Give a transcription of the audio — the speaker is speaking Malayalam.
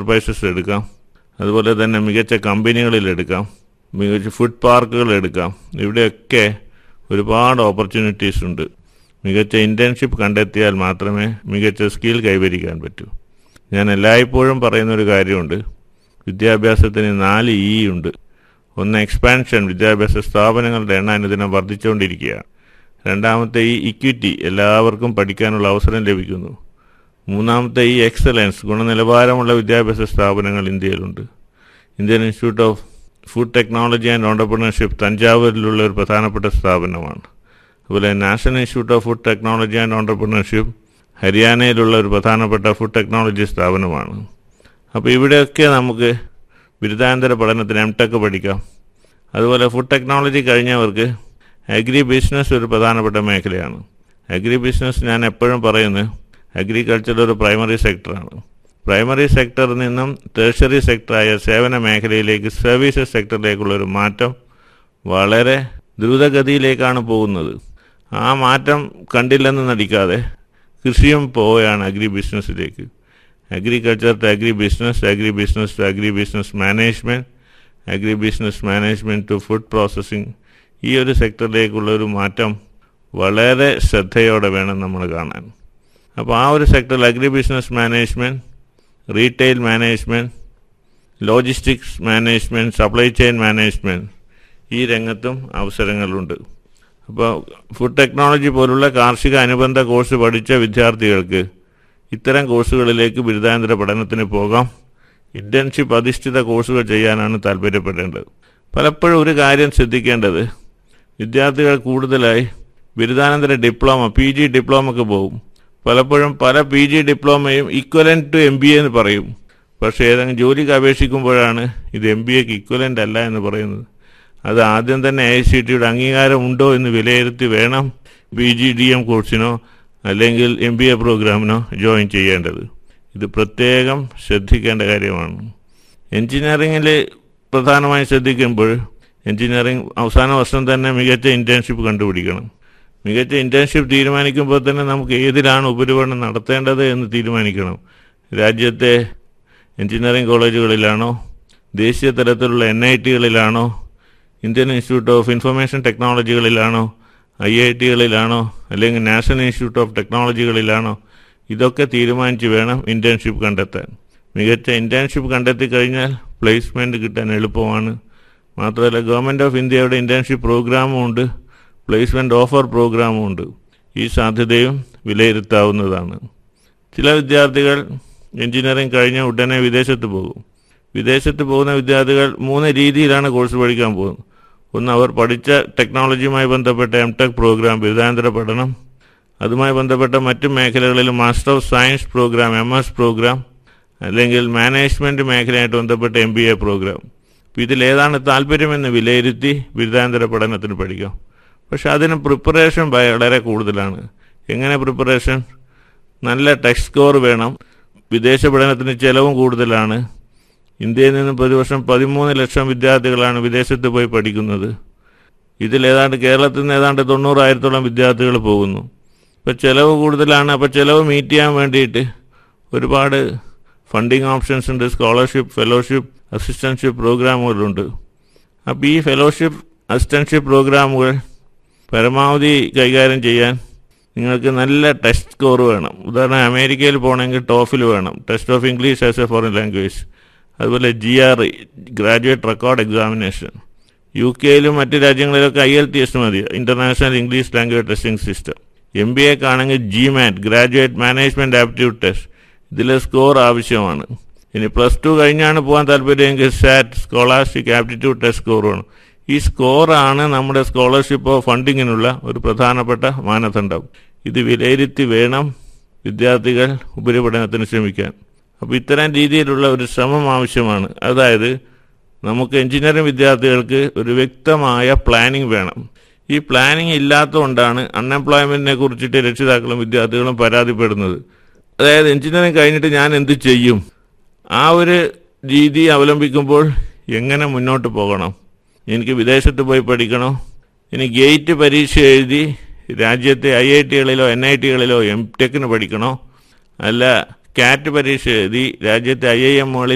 എന്റർപ്രൈസസ് എടുക്കാം അതുപോലെ തന്നെ മികച്ച കമ്പനികളിൽ എടുക്കാം മികച്ച ഫുഡ് പാർക്കുകൾ എടുക്കാം ഇവിടെയൊക്കെ ഒരുപാട് ഓപ്പർച്യൂണിറ്റീസ് ഉണ്ട് മികച്ച ഇന്റേൺഷിപ്പ് കണ്ടെത്തിയാൽ മാത്രമേ മികച്ച സ്കിൽ കൈവരിക്കാൻ പറ്റൂ ഞാൻ എല്ലായ്പ്പോഴും പറയുന്ന ഒരു കാര്യമുണ്ട് വിദ്യാഭ്യാസത്തിന് നാല് ഇ ഉണ്ട് ഒന്ന് എക്സ്പാൻഷൻ വിദ്യാഭ്യാസ സ്ഥാപനങ്ങളുടെ എണ്ണം അനുദിനം വർദ്ധിച്ചുകൊണ്ടിരിക്കുകയാണ് രണ്ടാമത്തെ ഈ ഇക്വിറ്റി എല്ലാവർക്കും പഠിക്കാനുള്ള അവസരം ലഭിക്കുന്നു മൂന്നാമത്തെ ഈ എക്സലൻസ് ഗുണനിലവാരമുള്ള വിദ്യാഭ്യാസ സ്ഥാപനങ്ങൾ ഇന്ത്യയിലുണ്ട് Indian institute of food technology and entrepreneurship തഞ്ചാവൂരിലുള്ള ഒരു പ്രധാനപ്പെട്ട സ്ഥാപനമാണ് അതുപോലെ national institute of food technology and entrepreneurship ഹരിയാനയിലുള്ള ഒരു പ്രധാനപ്പെട്ട ഫുഡ് ടെക്നോളജി സ്ഥാപനമാണ് അപ്പോൾ ഇവിടെയൊക്കെ നമുക്ക് ബിരുദാനന്തര പഠനത്തിന് എം ടെക് പഠിക്കാം അതുപോലെ ഫുഡ് ടെക്നോളജി കഴിഞ്ഞവർക്ക് അഗ്രി ബിസിനസ് ഒരു പ്രധാനപ്പെട്ട മേഖലയാണ് അഗ്രി ബിസിനസ് ഞാൻ എപ്പോഴും പറയുന്നത് അഗ്രികൾച്ചർ ഒരു പ്രൈമറി സെക്ടറാണ് പ്രൈമറി സെക്ടറിൽ നിന്നും ടേഴ്സറി സെക്ടറായ സേവന മേഖലയിലേക്ക് സർവീസസ് സെക്ടറിലേക്കുള്ള ഒരു മാറ്റം വളരെ ദ്രുതഗതിയിലേക്കാണ് പോകുന്നത് ആ മാറ്റം കണ്ടില്ലെന്ന് നടിക്കാതെ കൃഷിയും പോവുകയാണ് അഗ്രി ബിസിനസ്സിലേക്ക് agriculture to agri business agri business to agri business management agri business management to food processing ഈ ഒരു സെക്ടറിലേക്കുള്ള ഒരു മാറ്റം വളരെ ശ്രദ്ധയോടെ വേണം നമ്മൾ കാണാൻ അപ്പോൾ ആ ഒരു സെക്ടറിൽ agri business management retail management logistics management supply chain management ഈ രംഗത്തും അവസരങ്ങളുണ്ട് അപ്പോൾ ഫുഡ് ടെക്നോളജി പോലുള്ള കാർഷിക അനുബന്ധ കോഴ്സ് പഠിച്ച വിദ്യാർത്ഥികൾക്ക് ഇത്തരം കോഴ്സുകളിലേക്ക് ബിരുദാനന്തര പഠനത്തിന് പോകാം ഇന്റേൺഷിപ്പ് അധിഷ്ഠിത കോഴ്സുകൾ ചെയ്യാനാണ് താല്പര്യപ്പെടേണ്ടത് പലപ്പോഴും ഒരു കാര്യം ശ്രദ്ധിക്കേണ്ടത് വിദ്യാർത്ഥികൾ കൂടുതലായി ബിരുദാനന്തര ഡിപ്ലോമ പി ജി ഡിപ്ലോമക്ക് പോകും പലപ്പോഴും പല പി ജി ഡിപ്ലോമയും equivalent to M B A എന്ന് പറയും പക്ഷേ ഏതെങ്കിലും ജോലിക്ക് അപേക്ഷിക്കുമ്പോഴാണ് ഇത് എം ബി എക്ക് ഇക്വലൻ്റ് അല്ല എന്ന് പറയുന്നത് അത് ആദ്യം തന്നെ ഐ സി ടിയുടെ അംഗീകാരം ഉണ്ടോ എന്ന് വിലയിരുത്തി വേണം പി ജി ഡി എം കോഴ്സിനോ അല്ലെങ്കിൽ എം ബി എ പ്രോഗ്രാമിനോ ജോയിൻ ചെയ്യേണ്ടത് ഇത് പ്രത്യേകം ശ്രദ്ധിക്കേണ്ട കാര്യമാണ് എഞ്ചിനീയറിങ്ങിൽ പ്രധാനമായും ശ്രദ്ധിക്കുമ്പോൾ എഞ്ചിനീയറിംഗ് അവസാന വർഷം തന്നെ മികച്ച ഇൻറ്റേൺഷിപ്പ് കണ്ടുപിടിക്കണം മികച്ച ഇൻറ്റേൺഷിപ്പ് തീരുമാനിക്കുമ്പോൾ തന്നെ നമുക്ക് ഏതിലാണ് ഉപരിപഠനം നടത്തേണ്ടത് എന്ന് തീരുമാനിക്കണം രാജ്യത്തെ എഞ്ചിനീയറിംഗ് കോളേജുകളിലാണോ ദേശീയ തലത്തിലുള്ള എൻ ഐ ടികളിലാണോ ഇന്ത്യൻ ഇൻസ്റ്റിറ്റ്യൂട്ട് ഓഫ് ഇൻഫർമേഷൻ ടെക്നോളജികളിലാണോ ഐ ഐ ടികളിലാണോ അല്ലെങ്കിൽ നാഷണൽ ഇൻസ്റ്റിറ്റ്യൂട്ട് ഓഫ് ടെക്നോളജികളിലാണോ ഇതൊക്കെ തീരുമാനിച്ച് വേണം ഇൻറ്റേൺഷിപ്പ് കണ്ടെത്താൻ മികച്ച ഇൻറ്റേൺഷിപ്പ് കണ്ടെത്തി കഴിഞ്ഞാൽ പ്ലേസ്മെൻറ്റ് കിട്ടാൻ എളുപ്പമാണ് മാത്രമല്ല ഗവൺമെൻറ് ഓഫ് ഇന്ത്യയുടെ ഇൻറ്റേൺഷിപ്പ് പ്രോഗ്രാമും ഉണ്ട് പ്ലേസ്മെൻറ്റ് ഓഫർ പ്രോഗ്രാമും ഉണ്ട് ഈ സാധ്യതയും വിലയിരുത്താവുന്നതാണ് ചില വിദ്യാർത്ഥികൾ എഞ്ചിനീയറിംഗ് കഴിഞ്ഞ ഉടനെ വിദേശത്ത് പോകും വിദേശത്ത് പോകുന്ന വിദ്യാർത്ഥികൾ മൂന്ന് രീതിയിലാണ് കോഴ്സ് പഠിക്കാൻ പോകുന്നത് ഒന്ന് അവർ പഠിച്ച ടെക്നോളജിയുമായി ബന്ധപ്പെട്ട എം ടെക് പ്രോഗ്രാം ബിരുദാനന്തര പഠനം അതുമായി ബന്ധപ്പെട്ട മറ്റു മേഖലകളിൽ master of science program M S program അല്ലെങ്കിൽ മാനേജ്മെൻറ്റ് മേഖലയായിട്ട് ബന്ധപ്പെട്ട എം ബി എ പ്രോഗ്രാം അപ്പോൾ ഇതിലേതാണ് താല്പര്യമെന്ന് വിലയിരുത്തി ബിരുദാനന്തര പഠനത്തിന് പഠിക്കാം പക്ഷെ അതിന് പ്രിപ്പറേഷൻ വളരെ കൂടുതലാണ് എങ്ങനെ പ്രിപ്പറേഷൻ നല്ല ടെക്സ്റ്റ് സ്കോർ വേണം വിദേശ പഠനത്തിന് ചിലവും കൂടുതലാണ് ഇന്ത്യയിൽ നിന്ന് പ്രതിവർഷം പതിമൂന്ന് ലക്ഷം വിദ്യാർത്ഥികളാണ് വിദേശത്ത് പോയി പഠിക്കുന്നത് ഇതിൽ ഏതാണ്ട് കേരളത്തിൽ നിന്ന് ഏതാണ്ട് തൊണ്ണൂറായിരത്തോളം വിദ്യാർത്ഥികൾ പോകുന്നു ഇപ്പോൾ ചിലവ് കൂടുതലാണ് അപ്പോൾ ചിലവ് മീറ്റ് ചെയ്യാൻ വേണ്ടിയിട്ട് ഒരുപാട് ഫണ്ടിങ് ഓപ്ഷൻസ് ഉണ്ട് സ്കോളർഷിപ്പ് ഫെലോഷിപ്പ് അസിസ്റ്റൻഷിപ്പ് പ്രോഗ്രാമുകളുണ്ട് അപ്പോൾ ഈ ഫെലോഷിപ്പ് അസിസ്റ്റൻഷിപ്പ് പ്രോഗ്രാമുകൾ പരമാവധി കൈകാര്യം ചെയ്യാൻ നിങ്ങൾക്ക് നല്ല ടെസ്റ്റ് സ്കോർ വേണം ഉദാഹരണം അമേരിക്കയിൽ പോകണമെങ്കിൽ ടോഫിൽ വേണം test of English as a foreign language അതുപോലെ G R E graduate record examination U കെയിലും മറ്റ് രാജ്യങ്ങളിലൊക്കെ ഐ എൽ ടി എസ് മതി international English language testing system M B എക്കാണെങ്കിൽ G MAT graduate management aptitude test ഇതിലെ സ്കോർ ആവശ്യമാണ് ഇനി പ്ലസ് ടു കഴിഞ്ഞാണ് പോകാൻ താല്പര്യമെങ്കിൽ SAT scholastic aptitude test score വേണം ഈ സ്കോറാണ് നമ്മുടെ സ്കോളർഷിപ്പോ ഫണ്ടിങ്ങിനുള്ള ഒരു പ്രധാനപ്പെട്ട മാനദണ്ഡം ഇത് വിലയിരുത്തി വേണം വിദ്യാർത്ഥികൾ ഉപരിപഠനത്തിന് ശ്രമിക്കാൻ അപ്പോൾ ഇത്തരം രീതിയിലുള്ള ഒരു ശ്രമം ആവശ്യമാണ് അതായത് നമുക്ക് എഞ്ചിനീയറിംഗ് വിദ്യാർത്ഥികൾക്ക് ഒരു വ്യക്തമായ പ്ലാനിംഗ് വേണം ഈ പ്ലാനിംഗ് ഇല്ലാത്തതുകൊണ്ടാണ് അൺഎംപ്ലോയ്മെന്റിനെ കുറിച്ചിട്ട് രക്ഷിതാക്കളും വിദ്യാർത്ഥികളും പരാതിപ്പെടുന്നത് അതായത് എഞ്ചിനീയറിംഗ് കഴിഞ്ഞിട്ട് ഞാൻ എന്ത് ചെയ്യും ആ ഒരു രീതി അവലംബിക്കുമ്പോൾ എങ്ങനെ മുന്നോട്ട് പോകണം എനിക്ക് വിദേശത്ത് പോയി പഠിക്കണോ ഇനി ഗേറ്റ് പരീക്ഷ എഴുതി രാജ്യത്തെ ഐ ഐ ടികളിലോ എൻ ഐ ടികളിലോ എം ടെക്കിന് പഠിക്കണോ അല്ല കാറ്റ് പരീക്ഷ എഴുതി രാജ്യത്തെ ഐ ഐ എമ്മുകളിൽ